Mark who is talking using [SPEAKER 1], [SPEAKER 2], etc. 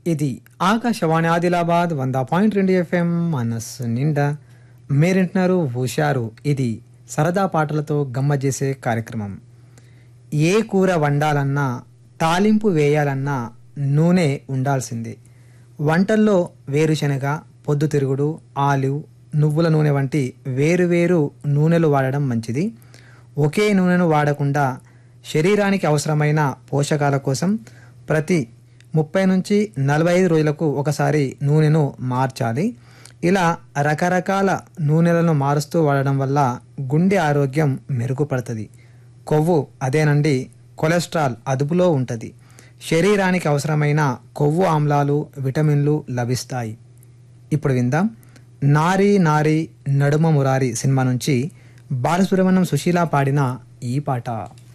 [SPEAKER 1] ఇది ఆకాశవాణి ఆదిలాబాద్ వంద పాయింట్ రెండు ఎఫ్ఎం మనస్సు నిండా మీరింటున్నారు హుషారు ఇది సరదా పాటలతో గమ్మ చేసే కార్యక్రమం ఏ కూర వండాలన్నా తాలింపు వేయాలన్నా నూనె ఉండాల్సిందే వంటల్లో వేరుశనగ పొద్దుతిరుగుడు ఆలివ్ నువ్వుల నూనె వంటి వేరువేరు నూనెలు వాడడం మంచిది ఒకే నూనెను వాడకుండా శరీరానికి అవసరమైన పోషకాల కోసం ప్రతి ముప్పై నుంచి నలభై ఐదు రోజులకు ఒకసారి నూనెను మార్చాలి ఇలా రకరకాల నూనెలను మారుస్తూ వాడడం వల్ల గుండె ఆరోగ్యం మెరుగుపడుతుంది కొవ్వు అదేనండి కొలెస్ట్రాల్ అదుపులో ఉంటుంది శరీరానికి అవసరమైన కొవ్వు ఆమ్లాలు విటమిన్లు లభిస్తాయి ఇప్పుడు విందాం నారీ నారీ నడుమ మురారి సినిమా నుంచి బాలసుబ్రహ్మణ్యం సుశీల పాడిన ఈ పాట